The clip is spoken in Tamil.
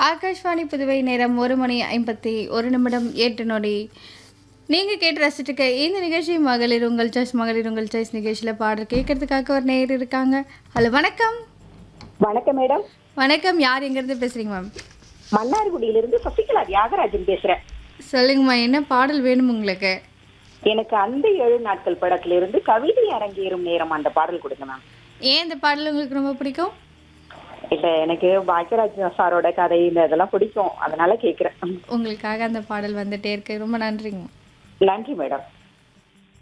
ஆகாஷ்வாணி புதுவை நேரம் ஒரு மணி ஐம்பத்தி ஒரு நிமிடம் எட்டு நொடி நீங்கள் கேட்டு ரசிச்சுக்க இந்த நிகழ்ச்சி மகளிர் உங்கள் சாய்ஸ் மகளிர் உங்கள் சாய்ஸ் நிகழ்ச்சியில் பாடல் கேட்கறதுக்காக ஒரு நேர் இருக்காங்க ஹலோ வணக்கம் வணக்கம் மேடம் வணக்கம் யார் எங்கேருந்து பேசுகிறீங்க மேம் மன்னார்குடியிலிருந்து சசிகலா தியாகராஜன் பேசுறேன் சொல்லுங்கம்மா என்ன பாடல் வேணும் உங்களுக்கு எனக்கு அந்த ஏழு நாட்கள் படத்துல இருந்து கவிதை அரங்கேறும் நேரம் அந்த பாடல் கொடுங்க மேம் ஏன் இந்த பாடல் உங்களுக்கு ரொம்ப பிடிக்கும் இல்ல எனக்கு பாக்கியராஜ் சாரோட கதை இந்த இதெல்லாம் பிடிக்கும் அதனால கேக்குறேன் உங்களுக்காக அந்த பாடல் வந்துட்டே இருக்கு ரொம்ப நன்றிங்க நன்றி மேடம்